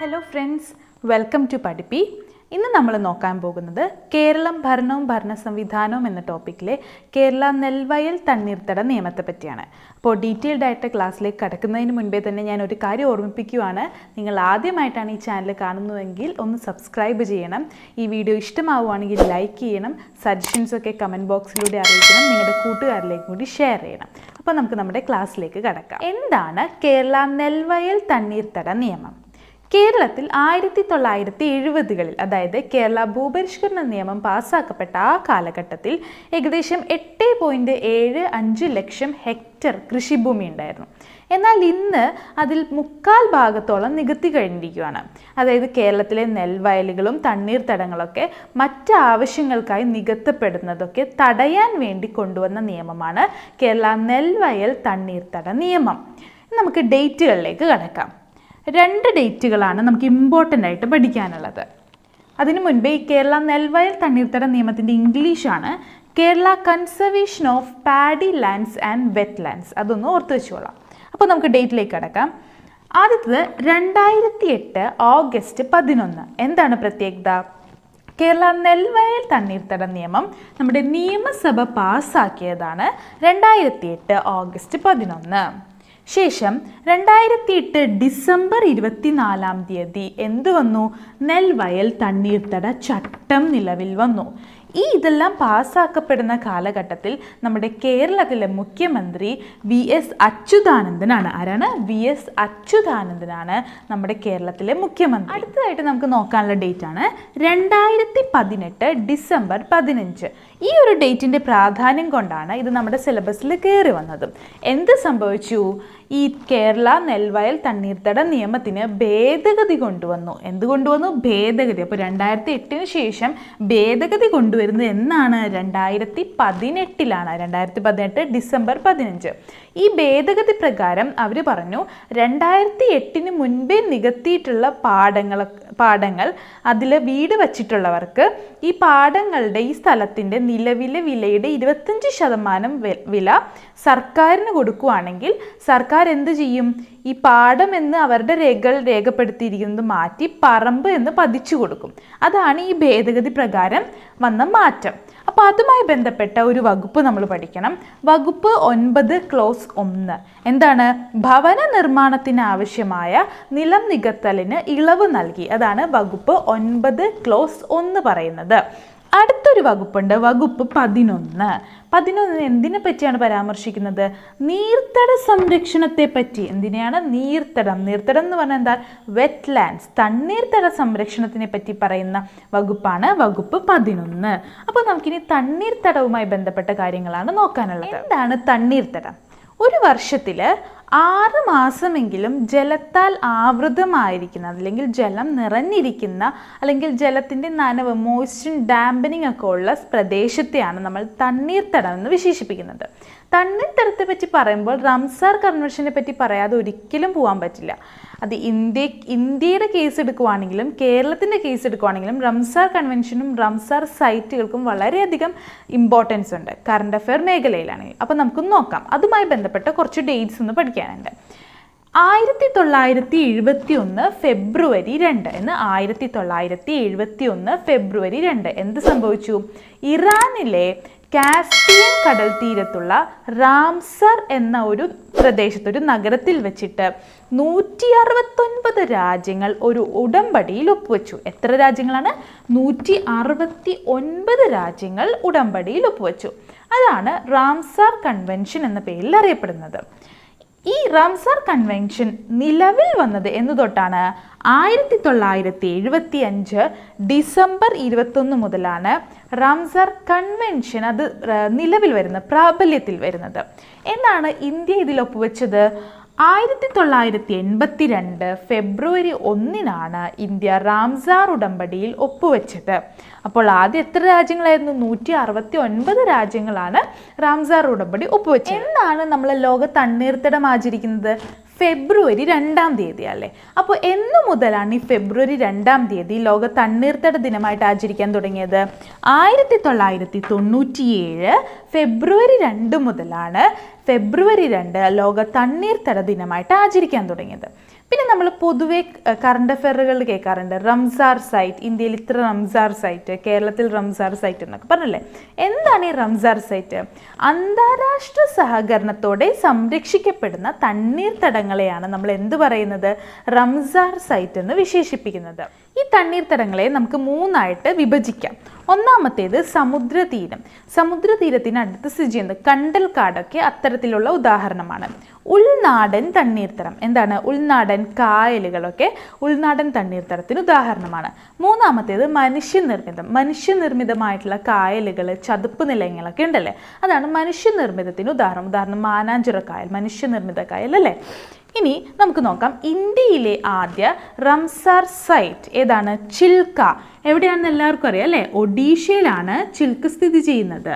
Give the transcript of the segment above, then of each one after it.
hello friends welcome to പഠിപ്പി ഇന്ന് നമ്മൾ നോക്കാൻ പോകുന്നത് കേരളം ഭരണവും ഭരണ സംവിധാനവും എന്ന ടോപ്പിക്കിലെ കേരള നെൽവയൽ തണ്ണീർത്തട നിയമത്തെ പറ്റിയാണ് അപ്പോൾ ഡീറ്റെയിൽഡ് ആയിട്ട് ക്ലാസ്സിലേക്ക് കടക്കുന്നതിന് മുൻപേ തന്നെ ഞാൻ ഒരു കാര്യം ഓർമ്മിപ്പിക്കുവാണ് നിങ്ങൾ ആദ്യമായിട്ടാണ് ഈ ചാനൽ കാണുന്നതെങ്കിൽ ഒന്ന് സബ്സ്ക്രൈബ് ചെയ്യണം ഈ വീഡിയോ ഇഷ്ടമാവുകയാണെങ്കിൽ ലൈക്ക് ചെയ്യണം സജഷൻസ് ഒക്കെ കമൻറ്റ് ബോക്സിലൂടെ അറിയിക്കണം നിങ്ങളുടെ കൂട്ടുകാരിലേക്ക് കൂടി ഷെയർ ചെയ്യണം അപ്പോൾ നമുക്ക് നമ്മുടെ ക്ലാസ്സിലേക്ക് കടക്കാം എന്താണ് കേരള നെൽവയൽ തണ്ണീർത്തട നിയമം കേരളത്തിൽ ആയിരത്തി തൊള്ളായിരത്തി എഴുപതുകളിൽ അതായത് കേരള ഭൂപരിഷ്കരണ നിയമം പാസ്സാക്കപ്പെട്ട ആ കാലഘട്ടത്തിൽ ഏകദേശം എട്ട് പോയിൻറ്റ് ഏഴ് അഞ്ച് ലക്ഷം ഹെക്ടർ കൃഷിഭൂമി ഉണ്ടായിരുന്നു എന്നാൽ ഇന്ന് അതിൽ മുക്കാൽ ഭാഗത്തോളം നികത്തി കഴിഞ്ഞിരിക്കുകയാണ് അതായത് കേരളത്തിലെ നെൽവയലുകളും തണ്ണീർത്തടങ്ങളൊക്കെ മറ്റ് ആവശ്യങ്ങൾക്കായി നികത്തപ്പെടുന്നതൊക്കെ തടയാൻ വേണ്ടി കൊണ്ടുവന്ന നിയമമാണ് കേരള നെൽവയൽ തണ്ണീർത്തട നിയമം നമുക്ക് ഡേറ്റുകളിലേക്ക് കടക്കാം രണ്ട് ഡേറ്റുകളാണ് നമുക്ക് ഇമ്പോർട്ടൻ്റ് ആയിട്ട് പഠിക്കാനുള്ളത് അതിനു മുൻപേ ഈ കേരള നെൽവയൽ തണ്ണീർത്തട നിയമത്തിൻ്റെ ഇംഗ്ലീഷാണ് Kerala conservation of paddy lands and wetlands അതൊന്ന് ഓർത്ത് വെച്ചോളാം അപ്പോൾ നമുക്ക് ഡേറ്റിലേക്ക് കടക്കാം ആദ്യത്തത് രണ്ടായിരത്തി എട്ട് ഓഗസ്റ്റ് പതിനൊന്ന് എന്താണ് പ്രത്യേകത കേരള നെൽവയൽ തണ്ണീർത്തട നിയമം നമ്മുടെ നിയമസഭ പാസ്സാക്കിയതാണ് രണ്ടായിരത്തി എട്ട് ഓഗസ്റ്റ് പതിനൊന്ന് ശേഷം രണ്ടായിരത്തി എട്ട് ഡിസംബർ ഇരുപത്തിനാലാം തീയതി എന്ത് വന്നു നെൽവയൽ തണ്ണീർത്തട ചട്ടം നിലവിൽ വന്നു ഈ ഇതെല്ലാം പാസ്സാക്കപ്പെടുന്ന കാലഘട്ടത്തിൽ നമ്മുടെ കേരളത്തിലെ മുഖ്യമന്ത്രി വി എസ് അച്യുതാനന്ദനാണ് ആരാണ് വി എസ് അച്യുതാനന്ദനാണ് നമ്മുടെ കേരളത്തിലെ മുഖ്യമന്ത്രി അടുത്തതായിട്ട് നമുക്ക് നോക്കാനുള്ള ഡേറ്റ് ആണ് രണ്ടായിരത്തി പതിനെട്ട് ഡിസംബർ പതിനഞ്ച് ഈ ഒരു ഡേറ്റിൻ്റെ പ്രാധാന്യം കൊണ്ടാണ് ഇത് നമ്മുടെ സിലബസിൽ കയറി വന്നത് എന്ത് സംഭവിച്ചു ഈ കേരള നെൽവയൽ തണ്ണീർത്തട നിയമത്തിന് ഭേദഗതി കൊണ്ടുവന്നു എന്ത് കൊണ്ടുവന്നു ഭേദഗതി അപ്പോൾ രണ്ടായിരത്തി എട്ടിന് ശേഷം ഭേദഗതി കൊണ്ടുവരുന്നത് എന്നാണ് രണ്ടായിരത്തി പതിനെട്ടിലാണ് രണ്ടായിരത്തി പതിനെട്ട് ഡിസംബർ പതിനഞ്ച് ഈ ഭേദഗതി പ്രകാരം അവർ പറഞ്ഞു രണ്ടായിരത്തി എട്ടിന് മുൻപേ നികത്തിയിട്ടുള്ള പാടങ്ങൾ പാടങ്ങൾ അതിൽ വീട് വച്ചിട്ടുള്ളവർക്ക് ഈ പാടങ്ങളുടെ ഈ സ്ഥലത്തിൻ്റെ നിലവിലെ വിലയുടെ ഇരുപത്തഞ്ച് ശതമാനം വില സർക്കാരിന് കൊടുക്കുകയാണെങ്കിൽ സർക്കാർ എന്ത് ചെയ്യും ഈ പാടം എന്ന് അവരുടെ രേഖകൾ രേഖപ്പെടുത്തിയിരിക്കുന്നത് മാറ്റി പറമ്പ് എന്ന് പതിച്ചു കൊടുക്കും അതാണ് ഈ ഭേദഗതി പ്രകാരം വന്ന മാറ്റം അപ്പോൾ അതുമായി ബന്ധപ്പെട്ട ഒരു വകുപ്പ് നമ്മൾ പഠിക്കണം വകുപ്പ് ഒൻപത് ക്ലോസ് ഒന്ന് എന്താണ് ഭവന നിർമ്മാണത്തിന് ആവശ്യമായ നിലം നികത്തലിന് ഇളവ് നൽകി അതാണ് വകുപ്പ് ഒൻപത് ക്ലോസ് ഒന്ന് പറയുന്നത് അടുത്തൊരു വകുപ്പുണ്ട് വകുപ്പ് പതിനൊന്ന് പതിനൊന്ന് എന്തിനെ പറ്റിയാണ് പരാമർശിക്കുന്നത് നീർത്തട സംരക്ഷണത്തെ പറ്റി എന്തിനെയാണ് നീർത്തടം നീർത്തടം എന്ന് പറഞ്ഞാൽ എന്താ വെറ്റ് ലാൻഡ്സ് തണ്ണീർത്തട സംരക്ഷണത്തിനെ പറ്റി പറയുന്ന വകുപ്പാണ് വകുപ്പ് പതിനൊന്ന് അപ്പോൾ നമുക്കിനി തണ്ണീർത്തടവുമായി ബന്ധപ്പെട്ട കാര്യങ്ങളാണ് നോക്കാനുള്ളത് എന്താണ് തണ്ണീർത്തടം ഒരു വർഷത്തിൽ ആറ് മാസമെങ്കിലും ജലത്താൽ ആവൃതമായിരിക്കുന്ന അല്ലെങ്കിൽ ജലം നിറഞ്ഞിരിക്കുന്ന അല്ലെങ്കിൽ ജലത്തിൻ്റെ നനവ് മോയ്സ്ചർ ഡാമ്പനിങ് ഒക്കെ ഉള്ള പ്രദേശത്തെയാണ് നമ്മൾ തണ്ണീർത്തടം എന്ന് വിശേഷിപ്പിക്കുന്നത് തണ്ണീർത്തടത്തെ പറ്റി പറയുമ്പോൾ റംസാർ കൺവെൻഷനെ പറ്റി പറയാതെ ഒരിക്കലും പോകാൻ പറ്റില്ല അത് ഇന്ത്യ ഇന്ത്യയുടെ കേസ് എടുക്കുവാണെങ്കിലും കേരളത്തിൻ്റെ കേസ് എടുക്കുവാണെങ്കിലും റംസാർ കൺവെൻഷനും റംസാർ സൈറ്റുകൾക്കും വളരെയധികം ഇമ്പോർട്ടൻസ് ഉണ്ട് കറണ്ട് അഫെയർ മേഖലയിലാണെങ്കിൽ അപ്പോൾ നമുക്ക് നോക്കാം അതുമായി ബന്ധപ്പെട്ട കുറച്ച് ഡേറ്റ്സ് ഒന്ന് പഠിക്കാനുണ്ട് ആയിരത്തി തൊള്ളായിരത്തി എഴുപത്തി ഒന്ന് ഫെബ്രുവരി രണ്ട് എന്ന് ആയിരത്തി തൊള്ളായിരത്തി എഴുപത്തി ഒന്ന് ഫെബ്രുവരി രണ്ട് എന്ത് സംഭവിച്ചു ഇറാനിലെ കാസ്പിയൻ കടൽ തീരത്തുള്ള റാംസർ എന്ന ഒരു പ്രദേശത്ത് ഒരു നഗരത്തിൽ വെച്ചിട്ട് നൂറ്റി അറുപത്തൊൻപത് രാജ്യങ്ങൾ ഒരു ഉടമ്പടിയിൽ ഒപ്പുവെച്ചു എത്ര രാജ്യങ്ങളാണ് നൂറ്റി അറുപത്തി ഒൻപത് രാജ്യങ്ങൾ ഉടമ്പടിയിൽ ഒപ്പുവെച്ചു അതാണ് റാംസാർ കൺവെൻഷൻ എന്ന പേരിൽ അറിയപ്പെടുന്നത് ഈ റംസാർ കൺവെൻഷൻ നിലവിൽ വന്നത് എന്ന് തൊട്ടാണ് ആയിരത്തി തൊള്ളായിരത്തി എഴുപത്തി അഞ്ച് ഡിസംബർ ഇരുപത്തൊന്ന് മുതലാണ് റംസാർ കൺവെൻഷൻ അത് നിലവിൽ വരുന്നത് പ്രാബല്യത്തിൽ വരുന്നത് എന്നാണ് ഇന്ത്യ ഇതിൽ ഒപ്പുവെച്ചത് ആയിരത്തി തൊള്ളായിരത്തി എൺപത്തി രണ്ട് ഫെബ്രുവരി ഒന്നിനാണ് ഇന്ത്യ റാംസാർ ഉടമ്പടിയിൽ ഒപ്പുവെച്ചത് അപ്പോൾ ആദ്യം എത്ര രാജ്യങ്ങളായിരുന്നു നൂറ്റി അറുപത്തി ഒൻപത് രാജ്യങ്ങളാണ് റാംസാർ ഉടമ്പടി ഒപ്പുവെച്ചത് എന്നാണ് നമ്മൾ ലോക തണ്ണീർത്തടം ആചരിക്കുന്നത് ഫെബ്രുവരി രണ്ടാം തീയതി അല്ലേ അപ്പോൾ എന്നു മുതലാണ് ഈ ഫെബ്രുവരി രണ്ടാം തീയതി ലോക തണ്ണീർത്തട ദിനമായിട്ട് ആചരിക്കാൻ തുടങ്ങിയത് ആയിരത്തി തൊള്ളായിരത്തി തൊണ്ണൂറ്റിയേഴ് ഫെബ്രുവരി രണ്ട് മുതലാണ് ഫെബ്രുവരി രണ്ട് ലോക തണ്ണീർത്തട ദിനമായിട്ട് ആചരിക്കാൻ തുടങ്ങിയത് പിന്നെ നമ്മൾ പൊതുവെ കറണ്ട് അഫെയറുകളിൽ കേൾക്കാറുണ്ട് റംസാർ സൈറ്റ് ഇന്ത്യയിൽ ഇത്ര റംസാർ സൈറ്റ് കേരളത്തിൽ റംസാർ സൈറ്റ് എന്നൊക്കെ പറഞ്ഞല്ലേ എന്താണ് ഈ റംസാർ സൈറ്റ് അന്താരാഷ്ട്ര സഹകരണത്തോടെ സംരക്ഷിക്കപ്പെടുന്ന തണ്ണീർത്തടങ്ങളെയാണ് നമ്മൾ എന്ത് പറയുന്നത് റംസാർ സൈറ്റ് എന്ന് വിശേഷിപ്പിക്കുന്നത് ഈ തണ്ണീർത്തടങ്ങളെ നമുക്ക് മൂന്നായിട്ട് വിഭജിക്കാം ഒന്നാമത്തേത് സമുദ്രതീരം സമുദ്രതീരത്തിന് അടുത്ത് സ്ഥിതി ചെയ്യുന്നത് കണ്ടൽക്കാടൊക്കെ അത്തരത്തിലുള്ള ഉദാഹരണമാണ് ഉൾനാടൻ തണ്ണീർത്തടം എന്താണ് ഉൾനാടൻ കായലുകളൊക്കെ ഉൾനാടൻ തണ്ണീർത്തടത്തിന് ഉദാഹരണമാണ് മൂന്നാമത്തേത് മനുഷ്യനിർമ്മിതം മനുഷ്യനിർമ്മിതമായിട്ടുള്ള കായലുകൾ ചതുപ്പ് നിലയങ്ങളൊക്കെ ഉണ്ടല്ലേ അതാണ് മനുഷ്യനിർമ്മിതത്തിന് ഉദാഹരണം ഉദാഹരണം മാനാഞ്ചിറ കായൽ മനുഷ്യനിർമ്മിത കായൽ അല്ലേ ഇനി നമുക്ക് നോക്കാം ഇന്ത്യയിലെ ആദ്യ റംസാർ സൈറ്റ് ഏതാണ് ചിൽക്ക എവിടെയാണെന്ന് എല്ലാവർക്കും അറിയാം അല്ലേ ഒഡീഷയിലാണ് ചിൽക്ക് സ്ഥിതി ചെയ്യുന്നത്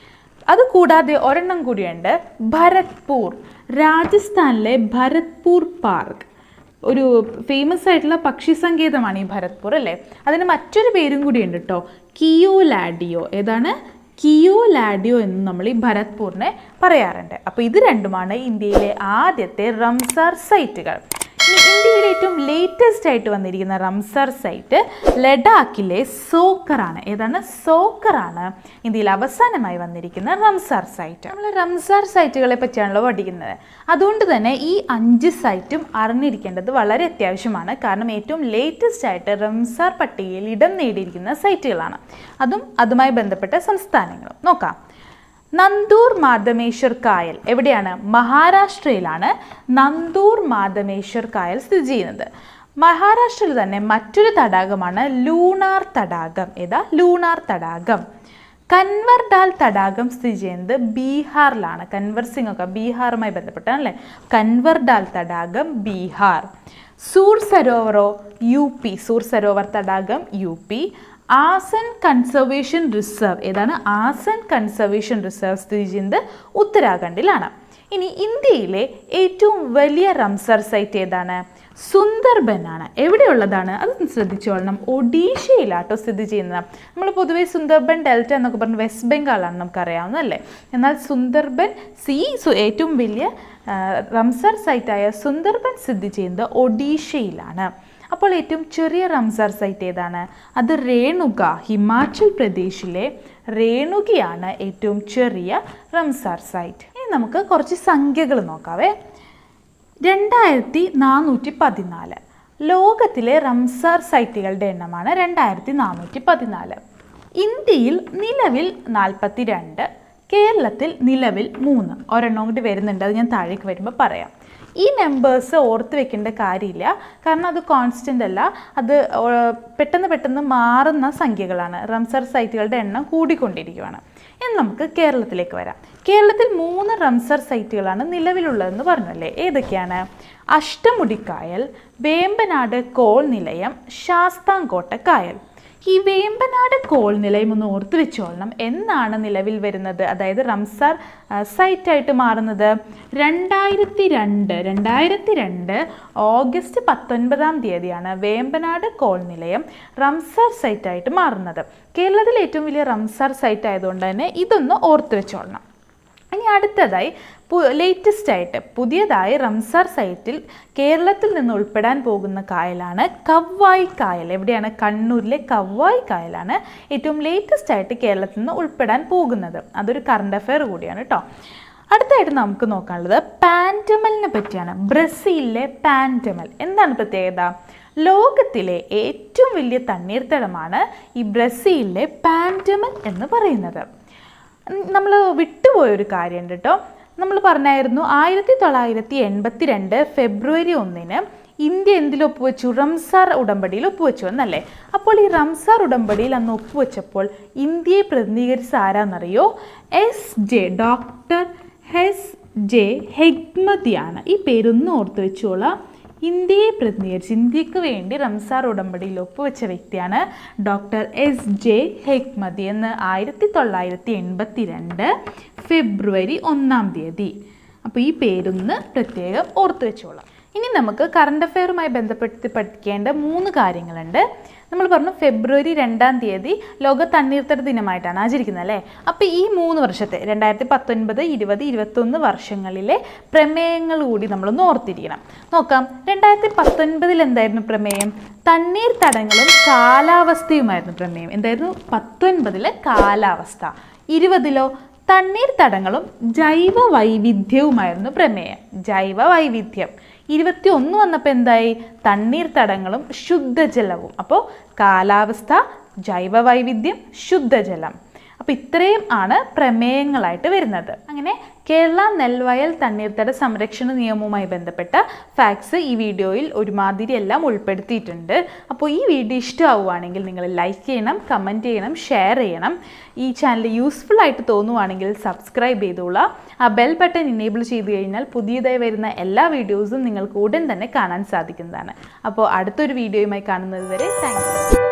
അതുകൂടാതെ ഒരെണ്ണം കൂടിയുണ്ട് ഭരത്പൂർ രാജസ്ഥാനിലെ ഭരത്പൂർ പാർക്ക് ഒരു ഫേമസ് ആയിട്ടുള്ള പക്ഷി സങ്കേതമാണ് ഈ ഭരത്പൂർ അല്ലേ അതിന് മറ്റൊരു പേരും കൂടിയുണ്ട് കേട്ടോ കിയോലാഡിയോ ഏതാണ് കിയോലാഡിയോ എന്ന് നമ്മൾ ഈ ഭരത്പൂറിനെ പറയാറുണ്ട് അപ്പോൾ ഇത് രണ്ടുമാണ് ഇന്ത്യയിലെ ആദ്യത്തെ റംസാർ സൈറ്റുകൾ ഇനി ഇന്ത്യയിലെ ഏറ്റവും ലേറ്റസ്റ്റ് ആയിട്ട് വന്നിരിക്കുന്ന റംസാർ സൈറ്റ് ലഡാക്കിലെ സോക്കറാണ് ഏതാണ് സോക്കറാണ് ഇന്ത്യയിൽ അവസാനമായി വന്നിരിക്കുന്ന റംസാർ സൈറ്റ് നമ്മൾ റംസാർ സൈറ്റുകളെ പറ്റിയാണല്ലോ പഠിക്കുന്നത് അതുകൊണ്ട് തന്നെ ഈ അഞ്ച് സൈറ്റും അറിഞ്ഞിരിക്കേണ്ടത് വളരെ അത്യാവശ്യമാണ് കാരണം ഏറ്റവും ലേറ്റസ്റ്റ് ആയിട്ട് റംസാർ പട്ടികയിൽ ഇടം നേടിയിരിക്കുന്ന സൈറ്റുകളാണ് അതും അതുമായി ബന്ധപ്പെട്ട സംസ്ഥാനങ്ങളും നോക്കാം നന്ദൂർ മാധമേശ്വർ കായൽ എവിടെയാണ് മഹാരാഷ്ട്രയിലാണ് നന്ദൂർ മാധമേശ്വർ കായൽ സ്ഥിതി ചെയ്യുന്നത് മഹാരാഷ്ട്രയിൽ തന്നെ മറ്റൊരു തടാകമാണ് ലൂണാർ തടാകം ഏതാ ലൂണാർ തടാകം കൻവർ ഡാൽ തടാകം സ്ഥിതി ചെയ്യുന്നത് ബീഹാറിലാണ് കൻവർ സിംഗ് ഒക്കെ ബീഹാറുമായി ബന്ധപ്പെട്ടാണല്ലേ കൻവർ ഡാൽ തടാകം ബീഹാർ സൂർ സരോവറോ യു പി സൂർ സരോവർ തടാകം U P Asan conservation reserve ഏതാണ് ആസൻ കൺസർവേഷൻ റിസർവ് സ്ഥിതി ചെയ്യുന്നത് ഉത്തരാഖണ്ഡിലാണ് ഇനി ഇന്ത്യയിലെ ഏറ്റവും വലിയ റംസർ സൈറ്റ് ഏതാണ് സുന്ദർബൻ ആണ് എവിടെയുള്ളതാണ് അത് ശ്രദ്ധിച്ചോളണം ഒഡീഷയിലാട്ടോ സ്ഥിതി ചെയ്യുന്നത് നമ്മൾ പൊതുവെ സുന്ദർബൻ ഡെൽറ്റ എന്നൊക്കെ പറഞ്ഞ് വെസ്റ്റ് ബംഗാളാണ് നമുക്കറിയാവുന്നതല്ലേ എന്നാൽ സുന്ദർബൻ സി സു- ഏറ്റവും വലിയ ആ, റംസർ സൈറ്റായ സുന്ദർബൻ സ്ഥിതി ചെയ്യുന്നത് ഒഡീഷയിലാണ് അപ്പോൾ ഏറ്റവും ചെറിയ റംസാർ സൈറ്റ് ഏതാണ് അത് രേണുക ഹിമാചൽ പ്രദേശിലെ രേണുകയാണ് ഏറ്റവും ചെറിയ റംസാർ സൈറ്റ് ഇനി നമുക്ക് കുറച്ച് സംഖ്യകൾ നോക്കാവേ രണ്ടായിരത്തി നാനൂറ്റി പതിനാല് ലോകത്തിലെ റംസാർ സൈറ്റുകളുടെ എണ്ണമാണ് രണ്ടായിരത്തി നാനൂറ്റി പതിനാല് ഇന്ത്യയിൽ നിലവിൽ നാൽപ്പത്തി രണ്ട് കേരളത്തിൽ നിലവിൽ മൂന്ന് ഒരെണ്ണം കൂടി വരുന്നുണ്ട് അത് ഞാൻ താഴേക്ക് വരുമ്പോൾ പറയാം ഈ നമ്പേഴ്സ് ഓർത്ത് വെക്കേണ്ട കാര്യമില്ല കാരണം അത് കോൺസ്റ്റൻ്റ് അല്ല അത് ഓ- പെട്ടെന്ന് പെട്ടെന്ന് മാറുന്ന സംഖ്യകളാണ് റംസർ സൈറ്റുകളുടെ എണ്ണം കൂടിക്കൊണ്ടിരിക്കുകയാണ് ഇനി നമുക്ക് കേരളത്തിലേക്ക് വരാം കേരളത്തിൽ മൂന്ന് റംസർ സൈറ്റുകളാണ് നിലവിലുള്ളതെന്ന് പറഞ്ഞല്ലേ ഏതൊക്കെയാണ് അഷ്ടമുടിക്കായൽ വേമ്പനാട് കോൾ നിലയം ശാസ്താംകോട്ട കായൽ ഈ വേമ്പനാട് കോൾ നിലയം ഒന്ന് ഓർത്ത് വെച്ചോളണം എന്നാണ് നിലവിൽ വരുന്നത് അതായത് റംസാർ ആ, സൈറ്റായിട്ട് മാറുന്നത് രണ്ടായിരത്തി രണ്ട് രണ്ടായിരത്തി രണ്ട് ഓഗസ്റ്റ് പത്തൊൻപതാം തീയതിയാണ് വേമ്പനാട് കോൾ നിലയം റംസാർ സൈറ്റായിട്ട് മാറുന്നത് കേരളത്തിലെ ഏറ്റവും വലിയ റംസാർ സൈറ്റ് ആയതുകൊണ്ട് തന്നെ ഇതൊന്ന് ഓർത്ത് വെച്ചോളണം ഇനി അടുത്തതായി ലേറ്റസ്റ്റ് ആയിട്ട് പുതിയതായി റംസാർ സൈറ്റിൽ കേരളത്തിൽ നിന്ന് ഉൾപ്പെടാൻ പോകുന്ന കായലാണ് കവ്വായി കായൽ എവിടെയാണ് കണ്ണൂരിലെ കവ്വായി കായലാണ് ഏറ്റവും ലേറ്റസ്റ്റ് ആയിട്ട് കേരളത്തിൽ നിന്ന് ഉൾപ്പെടാൻ പോകുന്നത് അതൊരു കറണ്ട് അഫെയർ കൂടിയാണ് കേട്ടോ അടുത്തായിട്ട് നമുക്ക് നോക്കാനുള്ളത് പാൻറ്റമലിനെ പറ്റിയാണ് ബ്രസീലിലെ പാൻറ്റമൽ എന്താണ് പ്രത്യേകത ലോകത്തിലെ ഏറ്റവും വലിയ തണ്ണീർത്തടമാണ് ഈ ബ്രസീലിലെ പാൻറ്റമൽ എന്ന് പറയുന്നത് നമ്മൾ വിട്ടുപോയ ഒരു കാര്യമുണ്ട് കേട്ടോ നമ്മൾ പറഞ്ഞായിരുന്നു ആയിരത്തി തൊള്ളായിരത്തി എൺപത്തി രണ്ട് ഫെബ്രുവരി ഒന്നിന് ഇന്ത്യ എന്തിൽ ഒപ്പുവെച്ചു റംസാർ ഉടമ്പടിയിൽ ഒപ്പുവെച്ചു എന്നല്ലേ അപ്പോൾ ഈ റംസാർ ഉടമ്പടിയിൽ അന്ന് ഒപ്പുവെച്ചപ്പോൾ ഇന്ത്യയെ പ്രതിനിധീകരിച്ച ആരാന്നറിയോ എസ് ജെ ഡോക്ടർ ഹെസ് ജെ ഹെഗ്മതിയാണ് ഈ പേരൊന്ന് ഓർത്ത് വെച്ചോളാം ഇന്ത്യയെ പ്രതിനിധീകരിച്ച് ഇന്ത്യക്ക് വേണ്ടി റംസാർ ഉടമ്പടിയിൽ ഒപ്പുവെച്ച വ്യക്തിയാണ് ഡോക്ടർ എസ് ജെ ഹെക്മതി എന്ന് ആയിരത്തി തൊള്ളായിരത്തി എൺപത്തി രണ്ട് ഫെബ്രുവരി ഒന്നാം തീയതി അപ്പോൾ ഈ പേരൊന്ന് പ്രത്യേകം ഓർത്ത് വെച്ചോളാം ഇനി നമുക്ക് കറണ്ട് അഫെയറുമായി ബന്ധപ്പെടുത്തി പഠിക്കേണ്ട മൂന്ന് കാര്യങ്ങളുണ്ട് നമ്മൾ പറഞ്ഞു ഫെബ്രുവരി രണ്ടാം തീയതി ലോക തണ്ണീർത്തട ദിനമായിട്ടാണ് ആചരിക്കുന്നത് അല്ലേ അപ്പോൾ ഈ മൂന്ന് വർഷത്തെ രണ്ടായിരത്തി പത്തൊൻപത് ഇരുപത് ഇരുപത്തൊന്ന് വർഷങ്ങളിലെ പ്രമേയങ്ങൾ കൂടി നമ്മളൊന്ന് ഓർത്തിരിക്കണം നോക്കാം രണ്ടായിരത്തി പത്തൊൻപതിൽ എന്തായിരുന്നു പ്രമേയം തണ്ണീർത്തടങ്ങളും കാലാവസ്ഥയുമായിരുന്നു പ്രമേയം എന്തായിരുന്നു പത്തൊൻപതിലെ കാലാവസ്ഥ ഇരുപതിലോ തണ്ണീർത്തടങ്ങളും ജൈവ വൈവിധ്യവുമായിരുന്നു പ്രമേയം ജൈവ വൈവിധ്യം ഇരുപത്തി ഒന്ന് വന്നപ്പോൾ എന്തായി തണ്ണീർത്തടങ്ങളും ശുദ്ധജലവും അപ്പോൾ കാലാവസ്ഥ ജൈവ വൈവിധ്യം ശുദ്ധജലം അപ്പോൾ ഇത്രയും ആണ് പ്രമേയങ്ങളായിട്ട് വരുന്നത് അങ്ങനെ കേരള നെൽവയൽ തണ്ണീർത്തട സംരക്ഷണ നിയമവുമായി ബന്ധപ്പെട്ട ഫാക്ട്സ് ഈ വീഡിയോയിൽ ഒരുമാതിരി എല്ലാം ഉൾപ്പെടുത്തിയിട്ടുണ്ട് അപ്പോൾ ഈ വീഡിയോ ഇഷ്ടമാവുകയാണെങ്കിൽ നിങ്ങൾ ലൈക്ക് ചെയ്യണം കമൻറ്റ് ചെയ്യണം ഷെയർ ചെയ്യണം ഈ ചാനൽ യൂസ്ഫുൾ ആയിട്ട് തോന്നുവാണെങ്കിൽ സബ്സ്ക്രൈബ് ചെയ്തോളാം ആ ബെൽ ബട്ടൺ ഇനേബിൾ ചെയ്ത് കഴിഞ്ഞാൽ പുതിയതായി വരുന്ന എല്ലാ വീഡിയോസും നിങ്ങൾക്ക് ഉടൻ തന്നെ കാണാൻ സാധിക്കുന്നതാണ് അപ്പോൾ അടുത്തൊരു വീഡിയോയുമായി കാണുന്നത് വരെ താങ്ക് യു